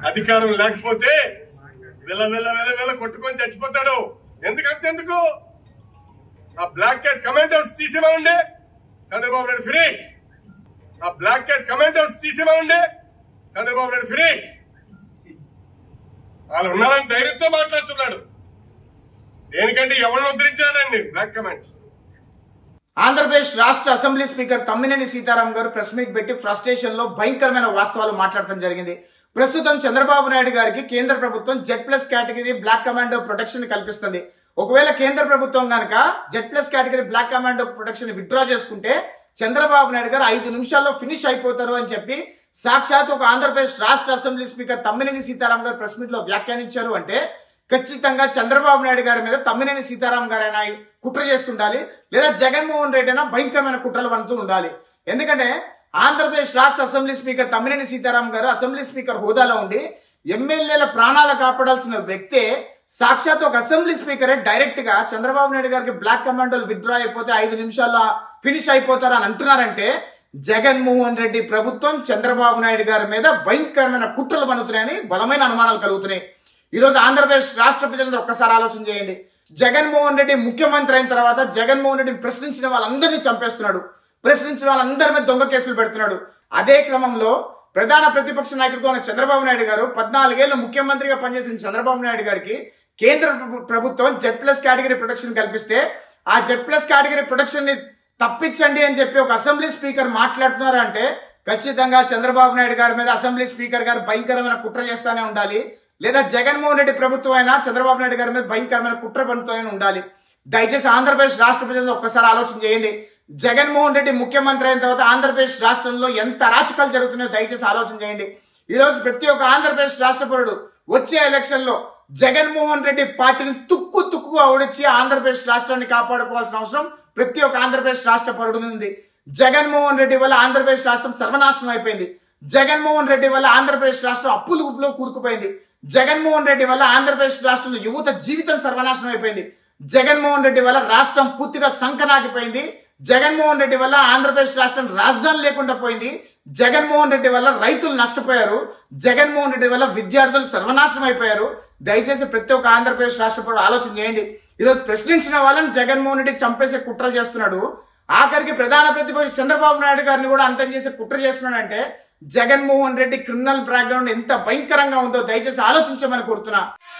అధికారం లేకపోతే విల విల విల విల కొట్టుకొని చచ్చిపోతాడు ఎందుకంటే ఎందుకు ఆ బ్లాక్ క్యాట్ కమాండోస్ తీసేమనండి చంద్రబాబు నాయుడు ఫ్రీ ఆ బ్లాక్ క్యాట్ కమాండోస్ తీసేమనండి చంద్రబాబు నాయుడు ఫ్రీ వాళ్ళు ఉన్నారని ధైర్యంతో మాట్లాడుతున్నాడు దేనికంటే ఎవరిని ఉద్ధరించాడండి బ్లాక్ కమాండ్ ఆంధ్రప్రదేశ్ రాష్ట్ర అసెంబ్లీ స్పీకర్ తమ్మినేని సీతారాం గారు ప్రెస్ మీట్ పెట్టి ఫ్రస్ట్రేషన్ లో భయంకరమైన వాస్తవాలు మాట్లాడటం జరిగింది ప్రస్తుతం చంద్రబాబు నాయుడు గారికి కేంద్ర ప్రభుత్వం Z plus category black commando protection కల్పిస్తుంది ఒకవేళ కేంద్ర ప్రభుత్వం గనక Z plus category black commando protection withdraw చేసుకుంటే చంద్రబాబు నాయుడు గారు ఐదు నిమిషాల్లో ఫినిష్ అయిపోతారు అని చెప్పి సాక్షాత్ ఒక ఆంధ్రప్రదేశ్ రాష్ట్ర అసెంబ్లీ స్పీకర్ తమ్మినేని సీతారాం గారు ప్రెస్ మీట్ లో వ్యాఖ్యానించారు అంటే ఖచ్చితంగా చంద్రబాబు నాయుడు గారి మీద తమ్మినేని సీతారాం గారైనా కుట్ర చేస్తుండాలి లేదా జగన్మోహన్ రెడ్డి అయినా భయంకరమైన కుట్రలు పడుతూ ఉండాలి ఎందుకంటే ఆంధ్రప్రదేశ్ రాష్ట్ర అసెంబ్లీ స్పీకర్ తమ్మినేని సీతారాం గారు అసెంబ్లీ స్పీకర్ హోదాలో ఉండి ఎమ్మెల్యేల ప్రాణాలు కాపాడాల్సిన వ్యక్తే సాక్షాత్ ఒక అసెంబ్లీ స్పీకరే డైరెక్ట్ గా చంద్రబాబు నాయుడు గారికి బ్లాక్ కమాండోలు విత్డ్రా అయిపోతే ఐదు నిమిషాల్లో ఫినిష్ అయిపోతారు అని అంటున్నారంటే జగన్మోహన్ రెడ్డి ప్రభుత్వం చంద్రబాబు నాయుడు గారి మీద భయంకరమైన కుట్రలు పనుతున్నాయని బలమైన అనుమానాలు కలుగుతున్నాయి ఈ రోజు ఆంధ్రప్రదేశ్ రాష్ట్ర ప్రజలందరూ ఒక్కసారి ఆలోచన చేయండి జగన్మోహన్ రెడ్డి ముఖ్యమంత్రి అయిన తర్వాత జగన్మోహన్ రెడ్డిని ప్రశ్నించిన వాళ్ళందరినీ చంపేస్తున్నాడు ప్రశ్నించిన వాళ్ళందరి మీద దొంగ కేసులు పెడుతున్నాడు అదే క్రమంలో ప్రధాన ప్రతిపక్ష నాయకుడిగా ఉన్న చంద్రబాబు నాయుడు గారు పద్నాలుగేళ్లు ముఖ్యమంత్రిగా పనిచేసిన చంద్రబాబు నాయుడు గారికి కేంద్ర ప్ర- ప్రభుత్వం జెడ్ ప్లస్ కేటగిరీ ప్రొటెక్షన్ కల్పిస్తే ఆ జెడ్ ప్లస్ కేటగిరీ ప్రొటెక్షన్ ని తప్పించండి అని చెప్పి ఒక అసెంబ్లీ స్పీకర్ మాట్లాడుతున్నారు అంటే ఖచ్చితంగా చంద్రబాబు నాయుడు గారి మీద అసెంబ్లీ స్పీకర్ గారు భయంకరమైన కుట్ర చేస్తానే ఉండాలి లేదా జగన్మోహన్ రెడ్డి ప్రభుత్వం అయినా చంద్రబాబు నాయుడు గారి మీద భయంకరమైన కుట్ర పనుతూనే ఉండాలి దయచేసి ఆంధ్రప్రదేశ్ రాష్ట్ర ప్రజలు ఒక్కసారి ఆలోచన చేయండి జగన్మోహన్ రెడ్డి ముఖ్యమంత్రి అయిన తర్వాత ఆంధ్రప్రదేశ్ రాష్ట్రంలో ఎంత అరాచకాలు జరుగుతున్నాయో దయచేసి ఆలోచన చేయండి ఈ రోజు ప్రతి ఒక్క ఆంధ్రప్రదేశ్ రాష్ట్ర పౌరుడు వచ్చే ఎలక్షన్ లో జగన్మోహన్ రెడ్డి పార్టీని తుక్కు తుక్కుగా ఓడించి ఆంధ్రప్రదేశ్ రాష్ట్రాన్ని కాపాడుకోవాల్సిన అవసరం ప్రతి ఒక్క ఆంధ్రప్రదేశ్ రాష్ట్ర పౌరుడు మీద ఉంది జగన్మోహన్ రెడ్డి వల్ల ఆంధ్రప్రదేశ్ రాష్ట్రం సర్వనాశనం అయిపోయింది జగన్మోహన్ రెడ్డి వల్ల ఆంధ్రప్రదేశ్ రాష్ట్రం అప్పుల ఊపులో కూరుకుపోయింది జగన్మోహన్ రెడ్డి వల్ల ఆంధ్రప్రదేశ్ రాష్ట్రంలో యువత జీవితం సర్వనాశనం అయిపోయింది జగన్మోహన్ రెడ్డి వల్ల రాష్ట్రం పూర్తిగా సంకనాకిపోయింది జగన్మోహన్ రెడ్డి వల్ల ఆంధ్రప్రదేశ్ రాష్ట్రం రాజధాని లేకుండా పోయింది జగన్మోహన్ రెడ్డి వల్ల రైతులు నష్టపోయారు జగన్మోహన్ రెడ్డి వల్ల విద్యార్థులు సర్వనాశనం అయిపోయారు దయచేసి ప్రతి ఒక్క ఆంధ్రప్రదేశ్ రాష్ట్రపతి ఆలోచన చేయండి ఈరోజు ప్రశ్నించిన వాళ్ళని జగన్మోహన్ రెడ్డి చంపేసే కుట్రలు చేస్తున్నాడు ఆఖరికి ప్రధాన ప్రతిపక్ష చంద్రబాబు నాయుడు గారిని కూడా అంతం చేసే కుట్ర చేస్తున్నాడంటే జగన్మోహన్ రెడ్డి క్రిమినల్ బ్యాక్గ్రౌండ్ ఎంత భయంకరంగా ఉందో దయచేసి ఆలోచించమని కోరుతున్నా